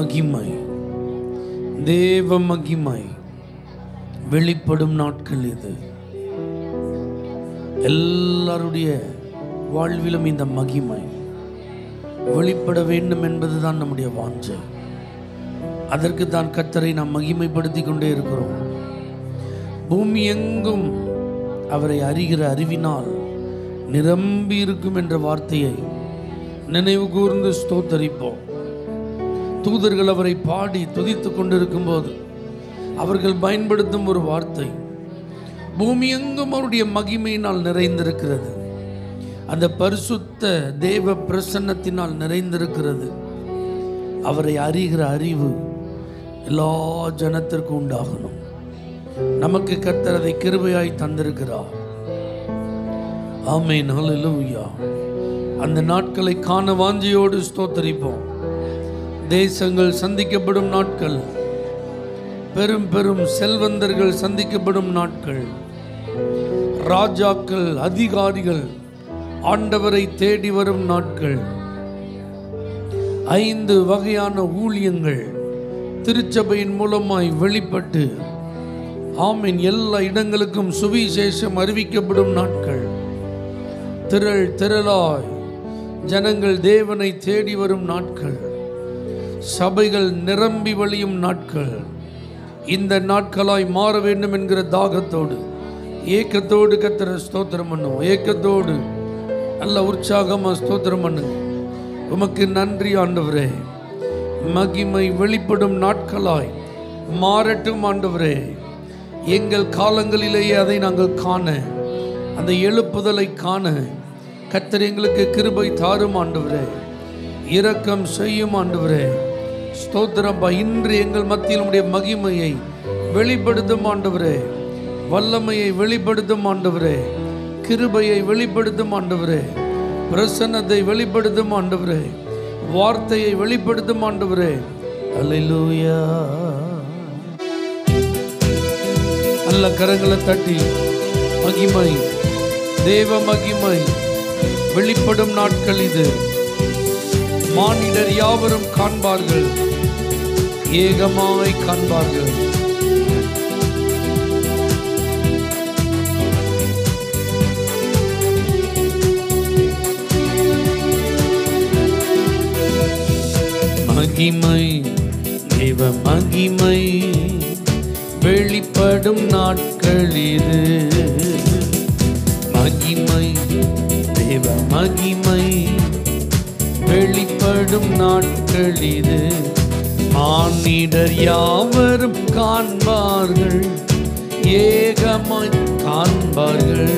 மகிமை தேவ மகிமை வெளிப்படும் நாட்கள் இது எல்லாருடைய வாழ்விலும் இந்த மகிமை வெளிப்பட வேண்டும் என்பதுதான் நம்முடைய வாஞ்சை அதற்கு தான் கத்தரை நாம் மகிமைப்படுத்தி கொண்டே இருக்கிறோம் பூமி எங்கும் அவரை அறிகிற அறிவினால் நிரம்பி இருக்கும் என்ற வார்த்தையை நினைவு கூர்ந்து ஸ்தோத்தரிப்போம் தூதர்கள் அவரை பாடி துதித்துக் கொண்டிருக்கும் போது அவர்கள் பயன்படுத்தும் ஒரு வார்த்தை பூமி எங்கும் அவருடைய மகிமையினால் நிறைந்திருக்கிறது அந்த பரிசுத்த தேவ பிரசன்னத்தினால் நிறைந்திருக்கிறது அவரை அறிகிற அறிவு எல்லா ஜனத்திற்கும் உண்டாகணும் நமக்கு கர்த்தர் அதை கிருபையாய் தந்திருக்கிறார் ஆமென் ஹalleluya அந்த நாட்களை காண வாஞ்சியோடு ஸ்தோத்தரிப்போம் தேசங்கள் சந்திக்கப்படும் நாட்கள் பெரும் பெரும் செல்வந்தர்கள் சந்திக்கப்படும் நாட்கள் ராஜாக்கள் அதிகாரிகள் ஆண்டவரை தேடி வரும் நாட்கள் ஐந்து வகையான ஊழியங்கள் திருச்சபையின் மூலமாய் வெளிப்பட்டு ஆமீன் எல்லா இடங்களுக்கும் சுவிசேஷம் அறிவிக்கப்படும் நாட்கள் திரள் திரளாய் ஜனங்கள் தேவனை தேடி வரும் நாட்கள் சபைகள் நிரம்பி வழியும் நாட்கள் இந்த நாட்களாய் மாற வேண்டும் என்கிற தாகத்தோடு ஏக்கத்தோடு கத்திர ஸ்தோத்திரம் பண்ணுவோம் ஏக்கத்தோடு நல்ல உற்சாகமாக ஸ்தோத்திரம் பண்ணுங்க உமக்கு நன்றி ஆண்டவரே மகிமை வெளிப்படும் நாட்களாய் மாறட்டும் ஆண்டவரே எங்கள் காலங்களிலேயே அதை நாங்கள் காண அந்த எழுப்புதலை காண கத்தர் எங்களுக்கு கிருபை தாரும் ஆண்டவரே இரக்கம் செய்யும் ஆண்டவரே ஸ்தோத்திரப்பா இன்று எங்கள் மத்தியில் உடைய மகிமையை வெளிப்படுத்தும் ஆண்டவரே வல்லமையை வெளிப்படுத்தும் ஆண்டவரே கிருபையை வெளிப்படுத்தும் ஆண்டவரே பிரசன்னத்தை வெளிப்படுத்தும் ஆண்டவரே வார்த்தையை வெளிப்படுத்தும் ஆண்டவரே அல்லேலூயா நல்ல கரங்களை தட்டி மகிமை தேவ மகிமை வெளிப்படும் நாட்கள் இது மானிடர் யாவரும் காண்பார்கள் ஏகமாய் காண்பார்கள் மகிமை தேவ மகிமை வெளிப்படும் நாட்கள் இது மகிமை தேவ மகிமை வெளிப்படும் நாட்கள் இது மானிடர் யாவரும் காண்பார்கள் ஏகமாய் காண்பார்கள்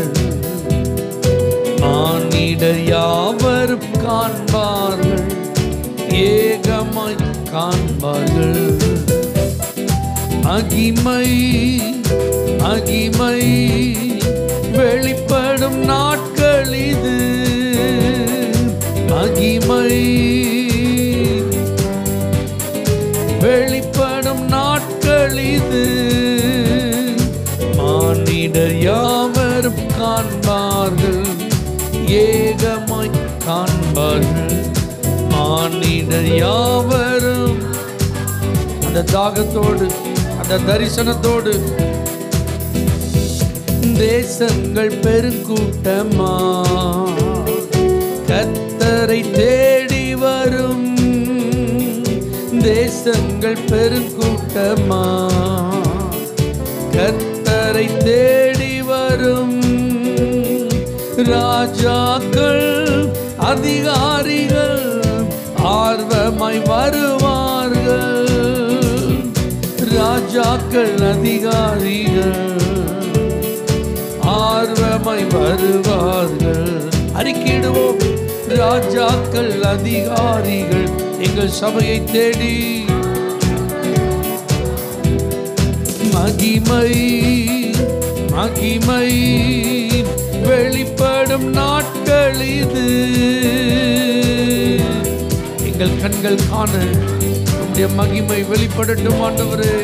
மானிடர் யாவரும் காண்பார்கள் ஏகமாய் காண்பார்கள் மகிமை மகிமை வெளிப்படும் நாட்கள் இது மகிமை வெளிப்படும் நாட்கள் இது மானிடர் யாவரும் காண்பார்கள் ஏகமாய் காண்பார்கள் மானிடர் யாவரும் அந்த தாகத்தோடு அந்த தரிசனத்தோடு தேசங்கள் பெருங்கூட்டமா கத்தரை தேடி வரும் தேசங்கள் பெருங்கூட்டமா கத்தரை தேடி வரும் ராஜாக்கள் அதிகாரிகள் ஆர்வமாய் வருவார்கள் ராஜாக்கள் அதிகாரிகள் ஆர்வமாய் வருவார்கள் அறிக்கையிடுவோம் ராஜாக்கள் அதிகாரிகள் எங்கள் சபையை தேடி மகிமை மகிமை வெளிப்படும் நாட்கள் இது எங்கள் கண்கள் காண உம்முடைய மகிமை வெளிப்படட்டும் ஆண்டவரே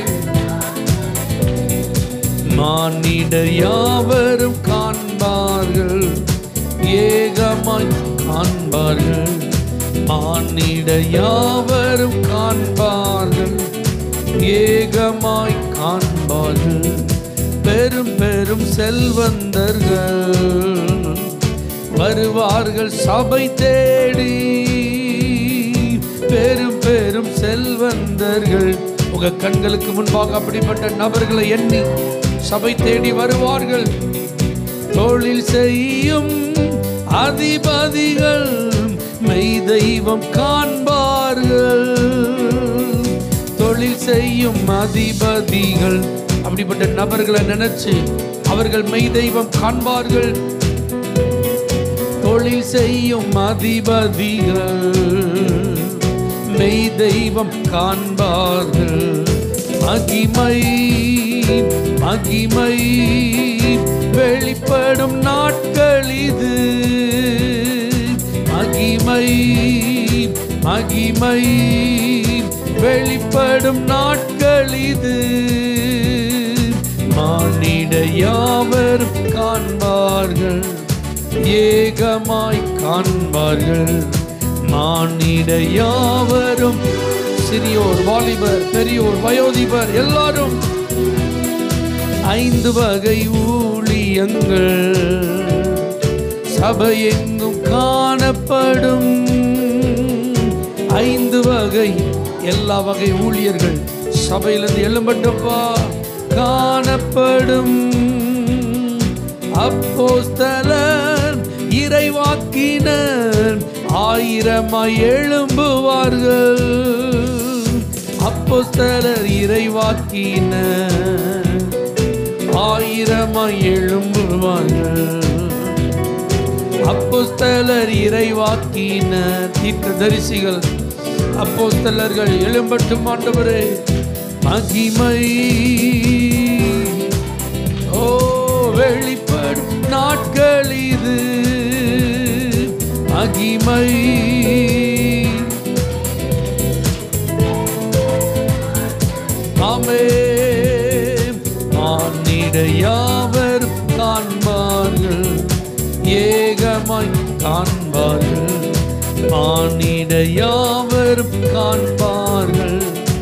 மானிடர் யாவரும் காண்பார்கள் ஏகமாய் காண்பார்கள் மானிட யாவரும் காண்பார்கள் ஏகமாய் காண்பார்கள் பெரும் பெரும் செல்வந்தர்கள் வருவார்கள் சபை தேடி பெரும் பெரும் செல்வந்தர்கள் உங்க கண்களுக்கு முன்பாக அப்படிப்பட்ட நபர்களை எண்ணி சபை தேடி வருவார்கள் தொழில் செய்யும் அதிபதிகள் மெய் தெய்வம் காண்பார்கள் தொழில் செய்யும் அதிபதிகள் அப்படிப்பட்ட நபர்களை நினைச்சு அவர்கள் மெய் தெய்வம் காண்பார்கள் தொழில் செய்யும் அதிபதிகள் மெய் தெய்வம் காண்பார்கள் மகிமை மகிமை வெளிப்படும் நாட்கள் இது மகிமை மகிமை வெளிப்படும் நாட்கள் இது மானிட யாவரும் காண்பார்கள் ஏகமாய் காண்பார்கள் மானிட யாவரும் சிறியோர் வாலிபர் பெரியோர் வயோதிபர் எல்லாரும் ஐந்து வகை ஊழியங்கள் சபையெங்கும் காணப்படும் ஐந்து வகை எல்லா வகை ஊழியர்கள் சபையிலிருந்து எழும்பட்டப்பா காணப்படும் அப்போஸ்தலர் இறைவாக்கினர் ஆயிரமாய் எழும்புவார்கள் அப்போஸ்தலர் இறைவாக்கினர் ஆயிரமாய் எழும்புவார்கள் அப்போஸ்தலர் இறைவாக்கினர் தீர்க்கதரிசிகள் அப்போஸ்தலர்கள் எழும்பட்டும் ஆண்டவரே மகிமை ஓ வெளிப்படும் நாட்கள் இது மகிமை ஆமே மானிட யாவரும் காண்பார்கள் ஏகமாய் காண்பார்கள் மானிட யாவரும் காண்பார்கள்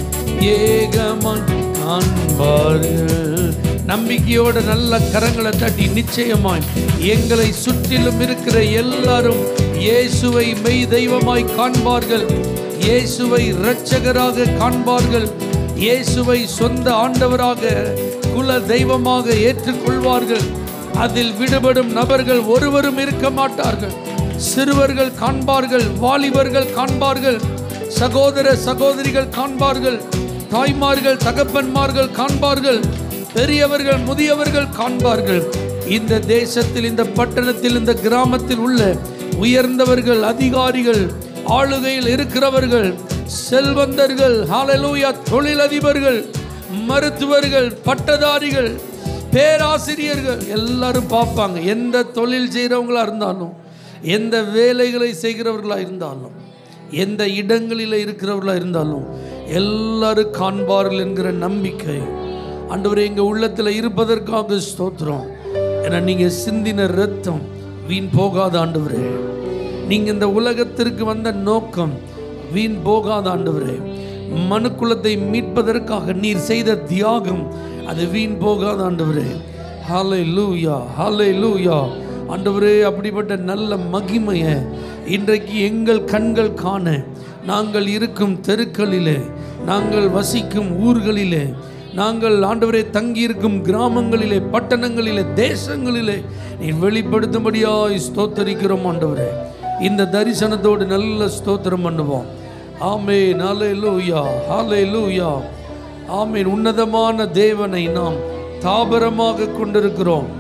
ஏகமாய் காண்பார்கள் நம்பிக்கையோட நல்ல கரங்களை தட்டி நிச்சயமாய் எங்களை சுற்றிலும் இருக்கிற எல்லாரும் இயேசுவை மெய் தெய்வமாய் காண்பார்கள் இயேசுவை இரட்சகராக காண்பார்கள் இயேசுவை சொந்த ஆண்டவராக குல தெய்வமாக ஏற்றுக்கொள்வார்கள் அதில் விடுபடும் நபர்கள் ஒருவரும் இருக்க மாட்டார்கள் சிறுவர்கள் காண்பார்கள் வாலிபர்கள் காண்பார்கள் சகோதர சகோதரிகள் காண்பார்கள் தாய்மார்கள் தகப்பன்மார்கள் காண்பார்கள் பெரியவர்கள் முதியவர்கள் காண்பார்கள் இந்த தேசத்தில் இந்த பட்டணத்தில் இந்த கிராமத்தில் உள்ள உயர்ந்தவர்கள் அதிகாரிகள் ஆளுகையில் இருக்கிறவர்கள் செல்வந்தர்கள் ஹalleluya தொழிலதிபர்கள் மருத்துவர்கள் பட்டதாரிகள் பேராசிரியர்கள் எல்லாரும் பார்ப்பாங்க எந்த தொழில் செய்கிறவங்களா இருந்தாலும் எந்த வேலைகளை செய்கிறவர்களா இருந்தாலும் எந்த இடங்களில் இருக்கிறவர்களா இருந்தாலும் எல்லாரும் காண்பார்கள் என்கிற நம்பிக்கை ஆண்டவரே எங்கள் உள்ளத்தில் இருப்பதற்காக ஸ்தோத்திரம் ஏன்னா நீங்கள் சிந்தின ரத்தம் வீண் போகாத ஆண்டவரே நீங்கள் இந்த உலகத்திற்கு வந்த நோக்கம் வீண் போகாத ஆண்டவரே மனுக்குலத்தை மீட்பதற்காக நீர் செய்த தியாகம் அது வீண் போகாத ஆண்டவரே ஹாலை லூயா ஹாலை லூயா ஆண்டவரே அப்படிப்பட்ட நல்ல மகிமையை இன்றைக்கு எங்கள் கண்கள் காண நாங்கள் இருக்கும் தெருக்களிலே நாங்கள் வசிக்கும் ஊர்களிலே நாங்கள் ஆண்டவரே தங்கியிருக்கும் கிராமங்களிலே பட்டணங்களிலே தேசங்களிலே நீ வெளிப்படுத்தும்படியாய் ஸ்தோத்தரிக்கிறோம் ஆண்டவரே இந்த தரிசனத்தோடு நல்ல ஸ்தோத்திரம் பண்ணுவோம் ஆமே நாலே லூயா ஹாலே லூயா ஆமேன் உன்னதமான தேவனை நாம் தாபரமாக கொண்டிருக்கிறோம்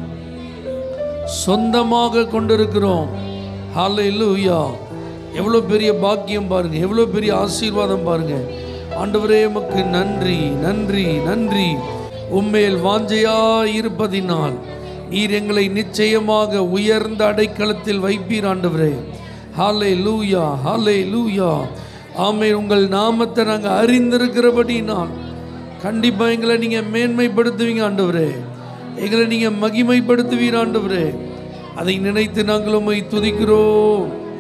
சொந்தமாக கொண்டிருக்கிறோம் ஹalleluya எவ்வளோ பெரிய பாக்கியம் பாருங்க எவ்வளோ பெரிய ஆசீர்வாதம் பாருங்க ஆண்டவரே உமக்கு நன்றி நன்றி நன்றி உம்மேல் வாஞ்சையாய் இருப்பதினால் நீர் எங்களை நிச்சயமாக உயர்ந்த அடைக்கலத்தில் வைப்பீர் ஆண்டவரே ஹாலே லூயா ஹாலே லூயா ஆமே உங்கள் நாமத்தை நாங்கள் அறிந்திருக்கிறபடினால் கண்டிப்பாக எங்களை நீங்கள் மேன்மைப்படுத்துவீங்க ஆண்டவரே எங்களை நீங்கள் மகிமைப்படுத்துவீர் ஆண்டவரே அதை நினைத்து நாங்கள் உம்மை துதிக்கிறோம்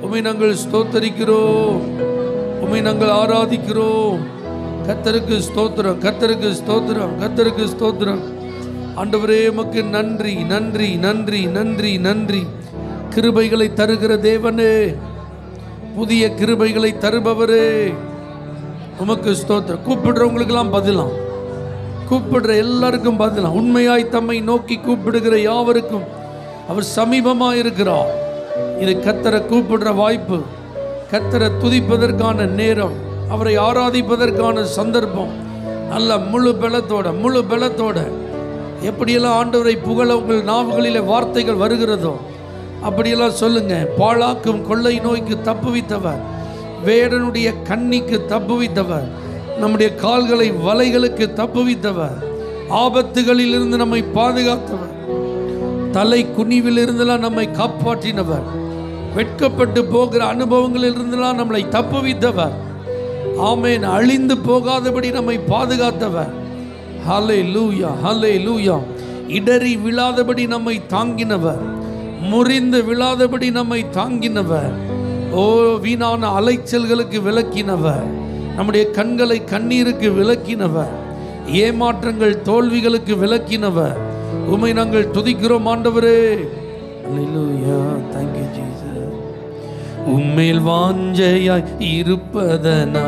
உம்மை நாங்கள் ஸ்தோத்தரிக்கிறோம் உம்மை நாங்கள் ஆராதிக்கிறோம் கத்தருக்கு ஸ்தோத்திரம் கத்தருக்கு ஸ்தோத்திரம் கத்தருக்கு ஸ்தோத்திரம் ஆண்டவரே உமக்கு நன்றி நன்றி நன்றி நன்றி நன்றி கிருபைகளை தருகிற தேவனே புதிய கிருபைகளை தருபவரே உமக்கு ஸ்தோத்திரம் கூப்பிடுறவங்களுக்கெல்லாம் பதிலாம் கூப்பிடுற எல்லாருக்கும் பதிலாம் உண்மையாய் தம்மை நோக்கி கூப்பிடுகிற யாவருக்கும் அவர் சமீபமாக இருக்கிறார் இது கத்தரை கூப்பிடுற வாய்ப்பு கத்தரை துதிப்பதற்கான நேரம் அவரை ஆராதிப்பதற்கான சந்தர்ப்பம் நல்ல முழு பலத்தோட முழு பலத்தோட எப்படியெல்லாம் ஆண்டவரை புகழ உங்கள் நாவுகளிலே வார்த்தைகள் வருகிறதோ அப்படியெல்லாம் சொல்லுங்க பாழாக்கும் கொள்ளை நோய்க்கு தப்புவித்தவர் வேடனுடைய கண்ணிக்கு தப்புவித்தவர் நம்முடைய கால்களை வலைகளுக்கு தப்புவித்தவர் ஆபத்துகளில் இருந்து நம்மை பாதுகாத்தவர் தலை குனிவில் இருந்தெல்லாம் நம்மை காப்பாற்றினவர் வெட்கப்பட்டு போகிற அனுபவங்களில் இருந்தெல்லாம் நம்மளை தப்புவித்தவர் ஆமேன் அழிந்து போகாதபடி நம்மை பாதுகாத்தவர் ஹலே லூயா ஹலே லூயா இடறி விழாதபடி நம்மை தாங்கினவர் முறிந்து விழாதபடி நம்மை தாங்கினவர் ஓ வீணான அலைச்சல்களுக்கு விலக்கினவர் நம்முடைய கண்களை கண்ணீருக்கு விலக்கினவர் ஏமாற்றங்கள் தோல்விகளுக்கு விலக்கினவர் உமை நாங்கள் துதிக்கிறோம் ஆண்டவரே அல்லேலூயா thank you Jesus உம்மேல் வாஞ்சையாய் இருப்பதனா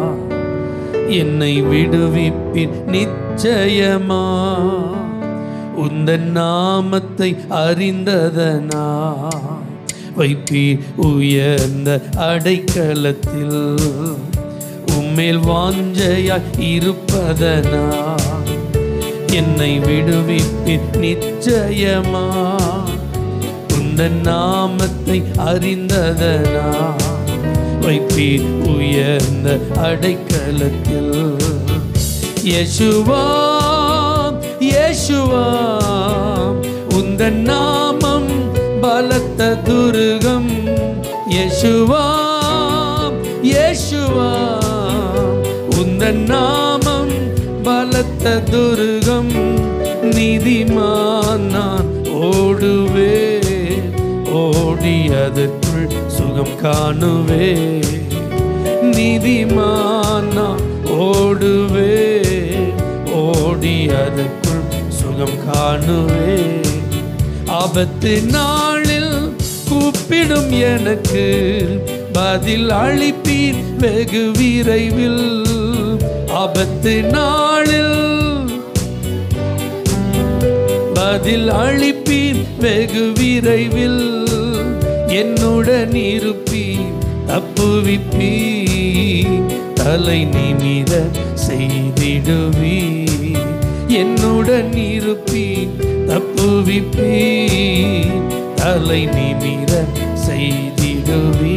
என்னை விடுவிப்பின் நிச்சயமா உந்தன் நாமத்தை அறிந்ததனா வைப்பீர் உயர்ந்த அடைக்கலத்தில் உம்மேல் வாஞ்சையாய் இருப்பதனா என்னை விடுவிப்பின் நிச்சயமா உந்தன் நாமத்தை அறிந்ததனா வைப்பீர் உயர்ந்த அடைக்கலத்தில் யேசுவா யேசுவா உந்தன் நாமம் பலத்த துருகம் யேசுவா யேசுவா உந்தன் நாமம் பலத்த துருகம் நீதிமான் நான் ஓடுவே ஓடி அதற்குள் சுகம் காணுவே நீதிமான் நான் ஓடுவே ஓடி அதற்குள் சுகம் காணுவே ஆபத்து நாளில் கூப்பிடும் எனக்கு பதில் அளிப்பீர் வெகு விரைவில் ஆபத்து நாளில் பதில் அளிப்பீர் வெகு விரைவில் என்னுடன் இருப்பீர் தப்புவிப்பீ தலை நிமிர செய்திடுவீ என்னுடன் இருப்பீர் தப்புவிப்பீ தலை நிமிர செய்திடுவீ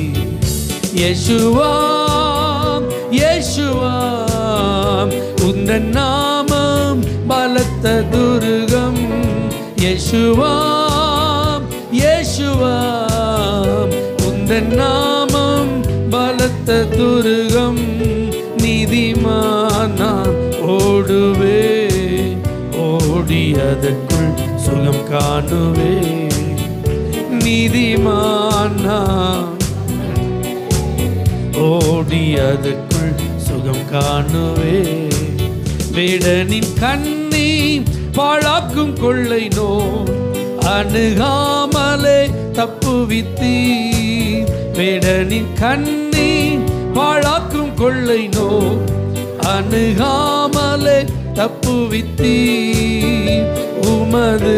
யேசுவாம் யேசுவாம் உந்தன் நாமம் பலத்த துருகம் யேசுவாம் யேசுவாம் உந்தன் நாமம் பலத்த துருகம் நீதிமான் நான் ஓடுவே ஓடி அதற்குள் சுகம் காணுவே நீதிமான் நான் ஓடி அதற்குள் சுகம் காணுவே வேடனின் கண்ணி பாழாக்கும் கொள்ளை நோ அணுகாமலே தப்புவித்தீ வேடனின் கண்ணி பாழாக்கும் கொள்ளை நோ அணுகாமலே தப்புவித்தீ உமது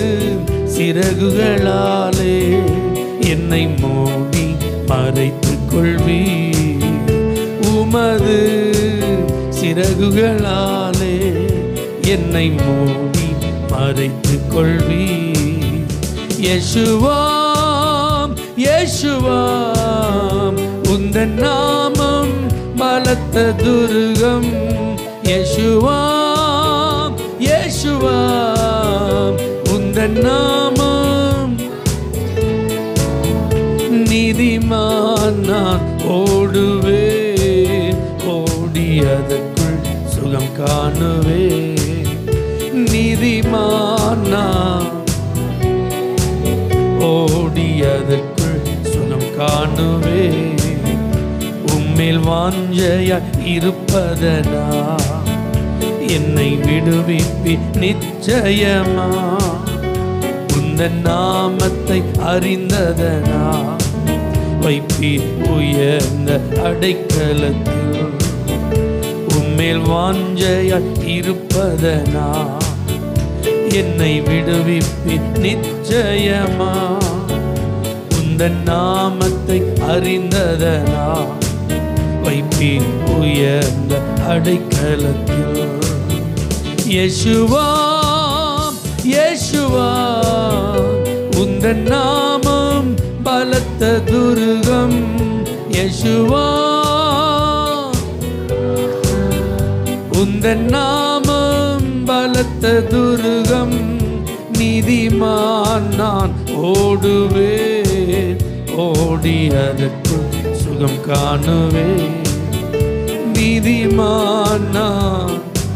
சிறகுகளாலே என்னை மூடி மறைத்துக் கொள்வீ உமது சிறகுகளாலே என்னை மூடி மறைத்துக் கொள்வீ யேசுவாம் யேசுவாம் உந்தன் நாமம் பலத்த துருகம் யேசுவாம் யேசுவாம் உந்தன் நாமம் நீதிமான் நான் ஓடுவேன் ஓடி அதற்குள் சுகம் காணுவேன் நீதிமான் நான் ஓடி அதற்குள் சுகம் வாஞ்சைய இருப்பதனா என்னை விடுவிப்பி நிச்சயமா உந்தன் நாமத்தை அறிந்ததனா வைப்பி உயர்ந்த அடைக்கலத்தில் உம்மேல் வாஞ்சைய இருப்பதனா என்னை விடுவிப்பி நிச்சயமா உந்தன் நாமத்தை அறிந்ததனா வைப்பேன் உயர்ந்த அடைக்கலத்தில் யேசுவா யேசுவா உந்தன் நாமம் பலத்த துருகம் யேசுவா உந்தன் நாமம் பலத்த துருகம் நீதிமான் நான் ஓடுவேன் ஓடி அதற்குள் சுகம் காணுவேன் நீதிமான் நான்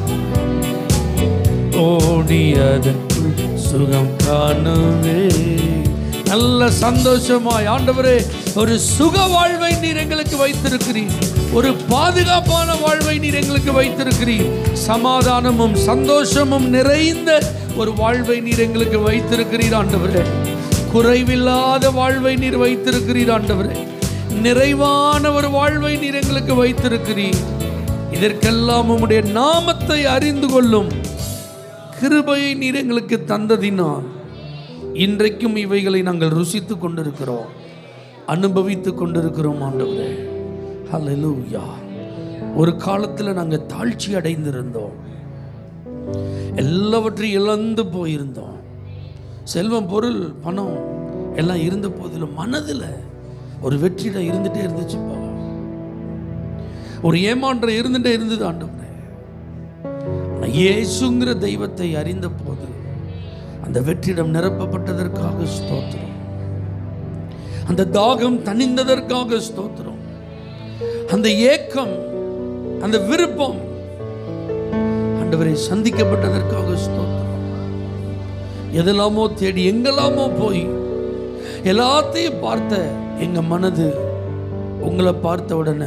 ஓடி அதற்குள் சுகம் காணுவேன் நல்ல சந்தோஷமாய் ஆண்டவரே ஒரு சுக வாழ்வை நீர் எங்களுக்கு வைத்திருக்கிறீர் ஒரு பாதுகாப்பான வாழ்வை நீர் எங்களுக்கு வைத்திருக்கிறீர் சமாதானமும் சந்தோஷமும் நிறைந்த ஒரு வாழ்வை நீர் எங்களுக்கு வைத்திருக்கிறீர் ஆண்டவரே குறைவில்லாத வாழ்வை நீர் வைத்திருக்கிறீர் ஆண்டவரே நிறைவான ஒரு வாழ்வை நீர் எங்களுக்கு வைத்திருக்கிறீர் இதற்கெல்லாம் உம்முடைய நாமத்தை அறிந்து கொள்ளும் கிருபையை நீர் எங்களுக்கு தந்ததினால் இன்றைக்கும் இவைகளை நாங்கள் ருசித்து கொண்டிருக்கிறோம் அனுபவித்து கொண்டிருக்கிறோம் ஆண்டவரே ஹalleluya ஒரு காலத்தில் நாங்கள் தாழ்ச்சி அடைந்திருந்தோம் எல்லாவற்றையும் இழந்து போயிருந்தோம் செல்வம் பொருள் பணம் எல்லாம் இருந்த போதிலும் மனதில் ஒரு வெற்றிடம் இருந்துட்டே இருந்துச்சுப்பா ஒரு ஏமாற்றம் இருந்துட்டே இருந்தது ஆண்டவரே ஆனா இயேசுங்கிற தெய்வத்தை அறிந்த போது அந்த வெற்றிடம் நிரப்பப்பட்டதற்காக ஸ்தோத்திரம் அந்த தாகம் தணிந்ததற்காக ஸ்தோத்திரம் அந்த ஏக்கம் அந்த விருப்பம் ஆண்டவரை சந்திக்கப்பட்டதற்காக ஸ்தோத்திரம் எதெல்லாமோ தேடி எங்கெல்லாமோ போய் எல்லாத்தையும் பார்த்த எங்க மனது உங்களை பார்த்த உடனே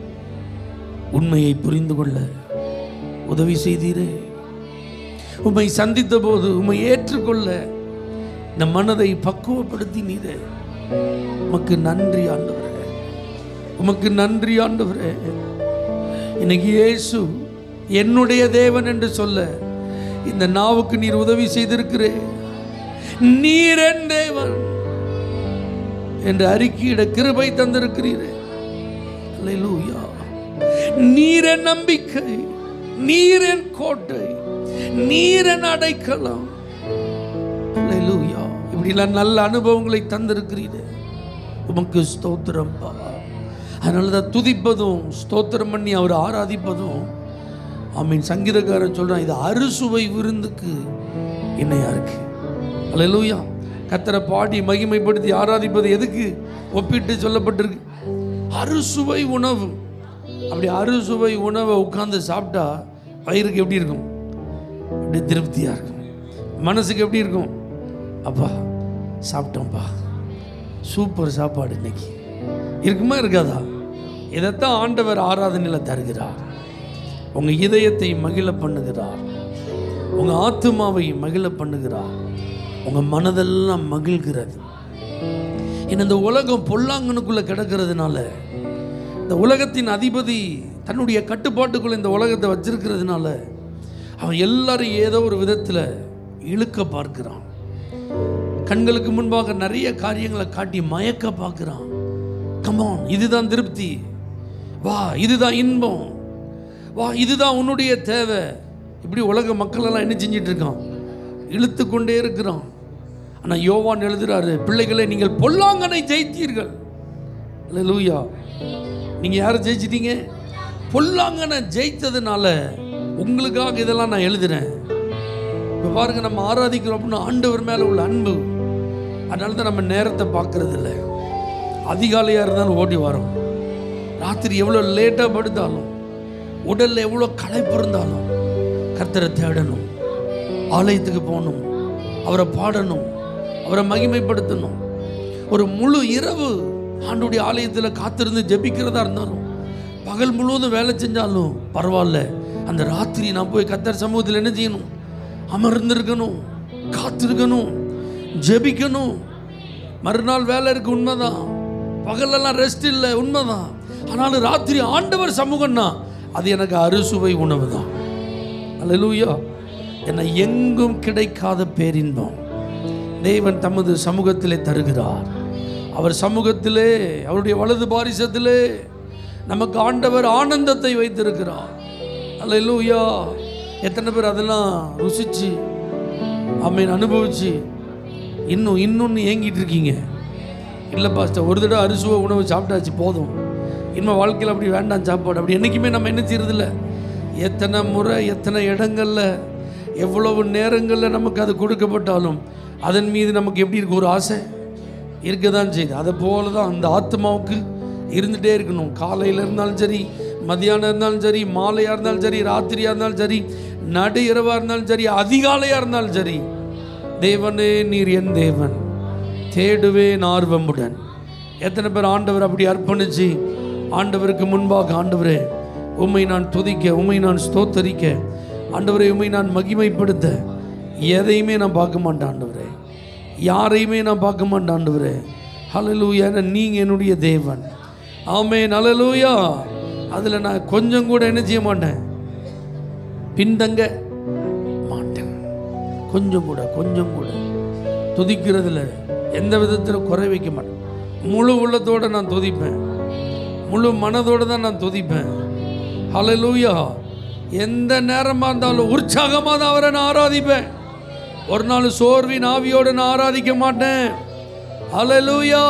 உண்மையை புரிந்து கொள்ள உதவி செய்தீரே உம்மை சந்தித்த போது உம்மை ஏற்றுக்கொள்ள இந்த மனதை பக்குவப்படுத்தினீரே உமக்கு நன்றி ஆண்டவரே உமக்கு நன்றி ஆண்டவரே இன்னைக்கு இயேசு என்னுடைய தேவன் என்று சொல்ல இந்த நாவுக்கு நீர் உதவி செய்திருக்கிறே நீர் என் தேவன் என்று அறிக்கையிட கிருபை தந்திருக்கிறீரே அல்லேலூயா நீர் என் நம்பிக்கை நீர் என் கோட்டை நீர் என் அடைக்கலம் அல்லேலூயா இப்படிலாம் நல்ல அனுபவங்களை தந்திருக்கிறீரே உமக்கு ஸ்தோத்திரம்பா அதனால தான் துதிப்பதும் ஸ்தோத்திரம் பண்ணி அவர் ஆராதிப்பதும் ஆமீன் சங்கீதக்காரன் சொல்றான் இது அறுசுவை விருந்துக்கு இணையா இருக்கு அல்லேலூயா கத்தரை பாடி மகிமைப்படுத்தி ஆராதிப்பது எதுக்கு ஒப்பிட்டு சொல்லப்பட்டிருக்கு அறுசுவை உணவு அப்படி அறுசுவை உணவை உட்கார்ந்து சாப்பிட்டா வயிறுக்கு எப்படி இருக்கும் அப்படியே திருப்தியாக இருக்கும் மனசுக்கு எப்படி இருக்கும் அப்பா சாப்பிட்டோம்ப்பா சூப்பர் சாப்பாடு இன்னைக்கு இருக்குமா இருக்காதா இதைத்தான் ஆண்டவர் ஆராதனையில் தருகிறார் உங்கள் இதயத்தை மகிழ பண்ணுகிறார் உங்கள் ஆத்துமாவை மகிழ பண்ணுகிறார் உங்கள் மனதெல்லாம் மகிழ்கிறது ஏன்னா இந்த உலகம் பொல்லாங்கனுக்குள்ளே கிடக்கிறதுனால இந்த உலகத்தின் அதிபதி தன்னுடைய கட்டுப்பாட்டுக்குள்ள இந்த உலகத்தை வச்சிருக்கிறதுனால அவன் எல்லாரும் ஏதோ ஒரு விதத்தில் இழுக்க பார்க்கிறான் கண்களுக்கு முன்பாக நிறைய காரியங்களை காட்டி மயக்க பார்க்கிறான் கமான் இதுதான் திருப்தி வா இதுதான் இன்பம் வா இதுதான் உன்னுடைய தேவை இப்படி உலக மக்கள் எல்லாம் என்ன செஞ்சிட்டு இருக்கான் இழுத்து கொண்டே இருக்கிறான் ஆனால் யோவான் எழுதுறாரு பிள்ளைகளை நீங்கள் பொல்லாங்கனை ஜெயித்தீர்கள் லூயா நீங்கள் யாரை ஜெயிச்சிட்டீங்க பொல்லாங்கனை ஜெயித்ததுனால உங்களுக்காக இதெல்லாம் நான் எழுதுறேன் இப்போ பாருங்க நம்ம ஆராதிக்கிறோம் அப்படின்னு ஆண்டவர் மேலே உள்ள அன்பு அதனால தான் நம்ம நேரத்தை பார்க்கறது இல்லை அதிகாலையாக இருந்தாலும் ஓடி வரோம் ராத்திரி எவ்வளோ லேட்டாக படுத்தாலும் உடலில் எவ்வளோ களைப்பு இருந்தாலும் கர்த்தரை தேடணும் ஆலயத்துக்கு போகணும் அவரை பாடணும் அவரை மகிமைப்படுத்தணும் ஒரு முழு இரவு ஆண்டுடைய ஆலயத்தில் காத்திருந்து ஜெபிக்கிறதா இருந்தாலும் பகல் முழுவதும் வேலை செஞ்சாலும் பரவாயில்ல அந்த ராத்திரி நான் போய் கத்தர் சமூகத்தில் என்ன செய்யணும் அமர்ந்திருக்கணும் காத்திருக்கணும் ஜெபிக்கணும் மறுநாள் வேலை இருக்கு உண்மைதான் பகலெல்லாம் ரெஸ்ட் இல்லை உண்மைதான் ஆனாலும் ராத்திரி ஆண்டவர் சமூகம்னா அது எனக்கு அறுசுவை உணவு தான் அல்லூயா என்னை எங்கும் கிடைக்காத பேரின்பம் தேவன் தமது சமூகத்திலே தருகிறார் அவர் சமூகத்திலே அவருடைய வலது பாரிசத்திலே நமக்கு ஆண்டவர் ஆனந்தத்தை வைத்திருக்கிறார் அல்லூயா எத்தனை பேர் அதெல்லாம் ருசிச்சு அம்மீன் அனுபவிச்சு இன்னும் இன்னொன்று ஏங்கிட்டு இருக்கீங்க இல்லை பாஸ்டர் ஒரு தடவை அரிசுவ உணவு சாப்பிட்டாச்சு போதும் இன்னும் வாழ்க்கையில் அப்படி வேண்டாம் சாப்பாடு அப்படி என்றைக்குமே நம்ம என்ன செய்யறதில்ல எத்தனை முறை எத்தனை இடங்களில் எவ்வளவு நேரங்களில் நமக்கு அது கொடுக்கப்பட்டாலும் அதன் மீது நமக்கு எப்படி இருக்கு ஒரு ஆசை இருக்க தான் செய்யுது அதை போல தான் அந்த ஆத்மாவுக்கு இருந்துகிட்டே இருக்கணும் காலையில் இருந்தாலும் சரி மதியானம் இருந்தாலும் சரி மாலையாக இருந்தாலும் சரி ராத்திரியாக இருந்தாலும் சரி நடு இரவாக இருந்தாலும் சரி அதிகாலையாக இருந்தாலும் சரி தேவனே நீர் என் தேவன் தேடுவேன் ஆர்வமுடன் எத்தனை பேர் ஆண்டவர் அப்படி அர்ப்பணிச்சு ஆண்டவருக்கு முன்பாக ஆண்டவரே உம்மை நான் துதிக்க உம்மை நான் ஸ்தோத்தரிக்க ஆண்டவரை உம்மை நான் மகிமைப்படுத்த எதையுமே நான் பார்க்க மாட்டேன் ஆண்டவரே யாரையுமே நான் பார்க்க மாட்டேன் ஆண்டவரே ஹalleluya ஏன்னா நீங்கள் என்னுடைய தேவன் ஆமே ஹalleluya அதில் நான் கொஞ்சம் கூட என்ன செய்ய மாட்டேன் பின்தங்க மாட்டேன் கொஞ்சம் கூட கொஞ்சம் கூட துதிக்கிறதுல எந்த விதத்தில் குறை வைக்க மாட்டேன் முழு உள்ளத்தோடு நான் துதிப்பேன் முழு மனதோடு தான் நான் துதிப்பேன் ஹalleluya எந்த நேரமாக இருந்தாலும் உற்சாகமாக தான் அவரை நான் ஆராதிப்பேன் ஒரு நாள் சோர்வின் ஆவியோடு நான் ஆராதிக்க மாட்டேன் ஹalleluya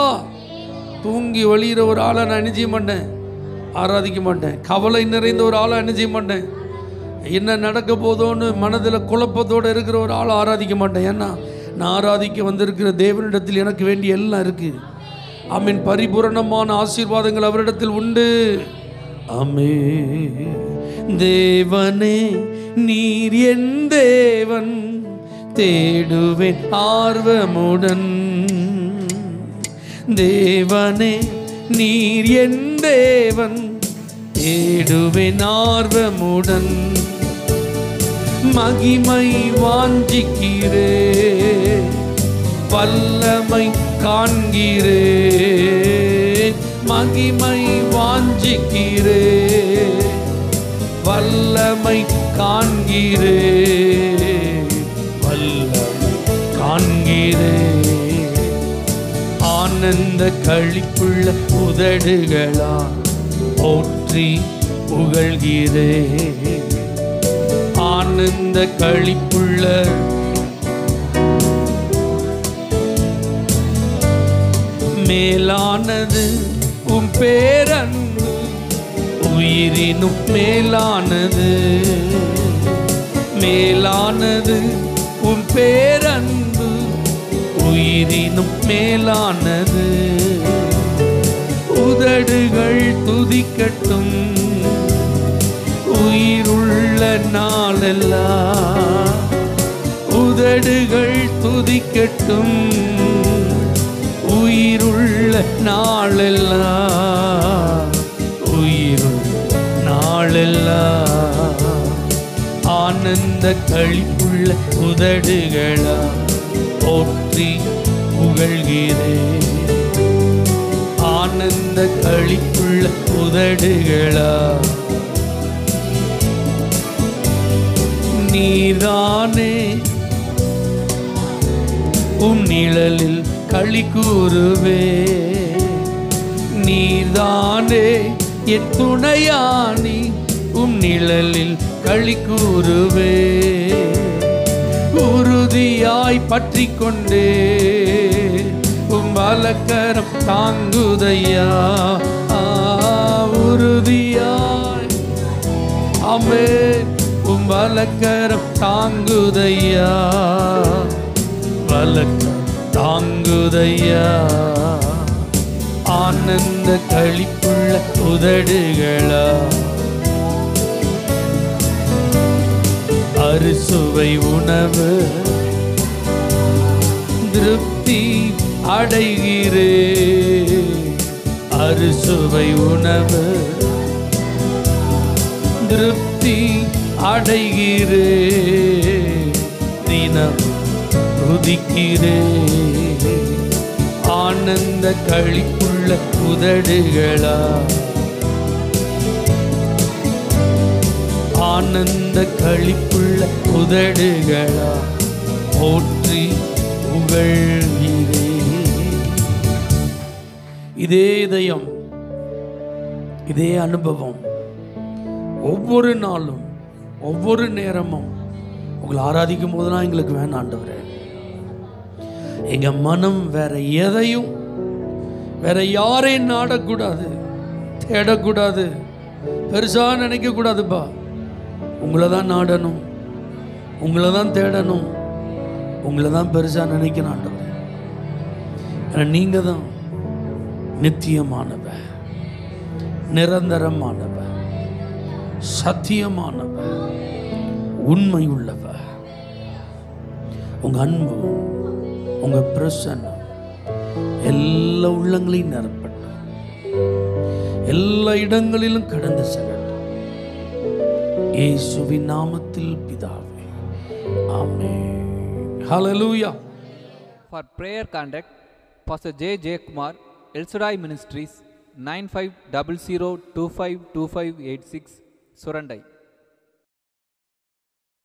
தூங்கி வழியிற ஒரு ஆளை நான் என்ன செய்ய மாட்டேன் ஆராதிக்க மாட்டேன் கவலை நிறைந்த ஒரு ஆளை என்ன செய்ய மாட்டேன் என்ன நடக்க போதோன்னு மனதில் குழப்பத்தோடு இருக்கிற ஒரு ஆளை ஆராதிக்க மாட்டேன் ஏன்னா நான் ஆராதிக்க வந்திருக்கிற தேவனிடத்தில் எனக்கு வேண்டிய எல்லாம் இருக்குது ஆமீன் பரிபூரணமான ஆசீர்வாதங்கள் அவரிடத்தில் உண்டு அமே தேவனே நீர் என் தேவன் தேடுவேன் ஆர்வமுடன் தேவனே நீர் என் தேவன் தேடுவேன் ஆர்வமுடன் மகிமை வாஞ்சிக்கிறே வல்லமை காண்கிறே மகிமை வாஞ்சிக்கிறே வல்லமை காண்கிறே வல்லமை காண்கிறே ஆனந்த கழிப்புள்ள உதடுகளா போற்றி புகழ்கிறே ஆனந்த கழிப்புள்ள மேலானது உம் பேரன்பு உயிரினும் மேலானது மேலானது உம் பேரன்பு உயிரினும் மேலானது உதடுகள் துதிக்கட்டும் உயிருள்ள நாளெல்லாம் உதடுகள் துதிக்கட்டும் உயிருள்ள நாளெல்லாம் உயிருள்ள நாளெல்லாம் ஆனந்த கழிப்புள்ள உதடுகளா போற்றி புகழ்கிறேன் ஆனந்த கழிப்புள்ள உதடுகளா நீதானே உம் நிழலில் களி கூறுவே நீதானே என் துணையானி உம் நிழலில் களி கூறுவே உறுதியாய் பற்றி கொண்டே உம் வலக்கரம் தாங்குதையா ஆ, உறுதியாய் அமே உம் வலக்கரம் தாங்குதையா வலக்கரம் தாங்குதையா ஆனந்த கழிப்புள்ள உதடுகளா அறுசுவை உணவு திருப்தி அடைகிறே அறுசுவை உணவு திருப்தி அடைகிறே தினம் துதிக்கிறே ஆனந்த களிப்புள்ள உதடுகளா ஆனந்த களிப்புள்ள உதடுகளா போற்றி புகழ்கிறே இதே இதயம் இதே அனுபவம் ஒவ்வொரு நாளும் ஒவ்வொரு நேரமும் உங்களை ஆராதிக்கும் போதெல்லாம் எங்களுக்கு வேணாம் ஆண்டவரே எங்க மனம் வேற எதையும் வேற யாரையும் நாடக்கூடாது தேடக்கூடாது பெருசா நினைக்க கூடாதுப்பா உங்களை தான் நாடணும் உங்களை தான் தேடணும் உங்களை தான் பெருசா நினைக்கணும் ஆண்டவரே ஏன்னா நீங்க தான் நித்தியமானவர் நிரந்தரமானவர் சத்தியமானவர் உண்மை உள்ளவர் உங்க அன்பு உங்க பிரசன்னம் எல்லா உள்ளங்களையும் நிரப்பட்டும் எல்லா இடங்களிலும் கடந்து செல்லட்டும் இயேசுவின் நாமத்தில் பிதாவே ஆமென் ஹalleluya For prayer contact, Pastor J. J. Kumar, El Shaddai Ministries, 9500252586, Surandai.